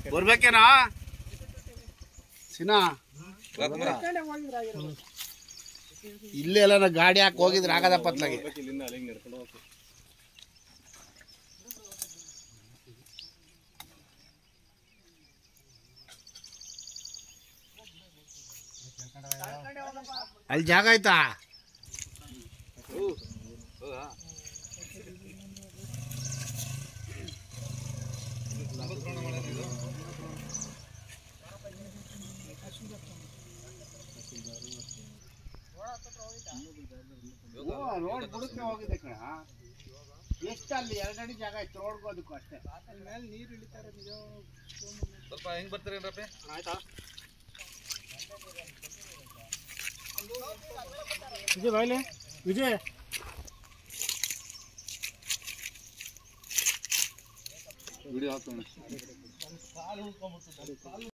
ಬರ್ಬೇಕೇನಾ ಸಿನಾ ಇಲ್ಲೇ ಎಲ್ಲ ಗಾಡಿ ಹಾಕಿ ಹೋಗಿದ್ರೆ ಆಗದಪ್ಪ ಅತ್ಲಾಗೆ ಅಲ್ಲಿ ಜಾಗ ಆಯ್ತಾ ರೋಡ್ ಬುಡಕ್ಕೆ ಹೋಗಿದೆ ಕಣ ಎಷ್ಟು ಅಲ್ಲಿ ಎರಡು ಅಡಿ ಜಾಗ ಇತ್ತು ರೋಡ್ಗೋದಕ್ಕೂ ಅಷ್ಟೇ ಸ್ವಲ್ಪ ಹೆಂಗ್ ಬರ್ತೀರೇನ್ರಪ್ಪ ಆಯ್ತಾ ವಿಜಯ್ ಬಾಯ್ಲೆ ವಿಜಯ್ ವಿಡಿಯೋ ಹಾಕೋಣ